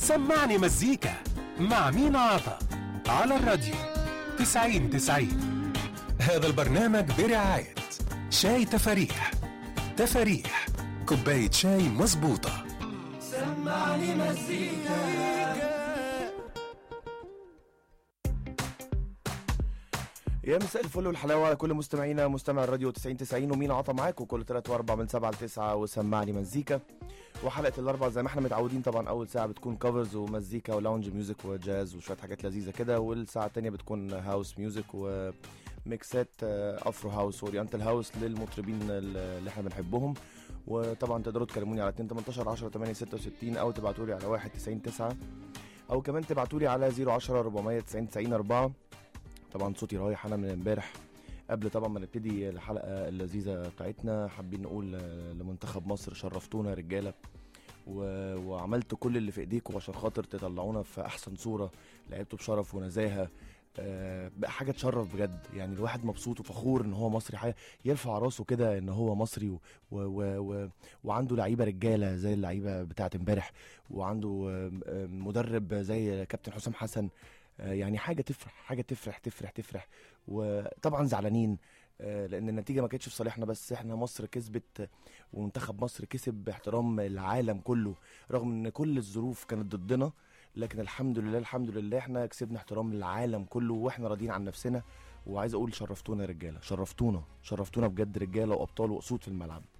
سمعني مزيكا مع مينا عطا على الراديو 90 90 هذا البرنامج برعاية شاي تفاريح تفاريح كوباية شاي مظبوطة سمعني مزيكا يا مساء الفل والحلاوه على كل مستمعينا مستمع الراديو 90 90 ومين عطى معاكم كل 3 و4 من 7 ل 9 وسمعني مزيكا وحلقه الاربع زي ما احنا متعودين طبعا اول ساعه بتكون كفرز ومزيكا ولاونج ميوزك وجاز وشويه حاجات لذيذه كده والساعه الثانيه بتكون هاوس ميوزك وميكسات آه، افرو هاوس واورينتال هاوس للمطربين اللي احنا بنحبهم وطبعا تقدروا تكلموني على 2 18 10 8 66 او تبعتوا لي على 1 90 9 او كمان تبعتوا لي على 010 490 90 4 طبعا صوتي رايح انا من امبارح قبل طبعا ما نبتدي الحلقه اللذيذه بتاعتنا حابين نقول آه، لمنتخب مصر شرفتونا يا رجاله و... وعملت كل اللي في ايديكم عشان خاطر تطلعونا في احسن صوره لعبتوا بشرف ونزاهه آه، بقى حاجه تشرف بجد يعني الواحد مبسوط وفخور ان هو مصري حاجه يرفع راسه كده ان هو مصري و... و... و... و... وعنده لعيبه رجاله زي اللعيبه بتاعت امبارح وعنده آه، آه، مدرب زي كابتن حسام حسن آه، يعني حاجه تفرح حاجه تفرح تفرح تفرح وطبعا زعلانين آه، لان النتيجه ما كانتش في صالحنا بس احنا مصر كسبت ومنتخب مصر كسب باحترام العالم كله رغم ان كل الظروف كانت ضدنا لكن الحمد لله الحمد لله احنا كسبنا احترام العالم كله واحنا راضيين عن نفسنا وعايز اقول شرفتونا يا رجاله شرفتونا شرفتونا بجد رجاله وابطال واسود في الملعب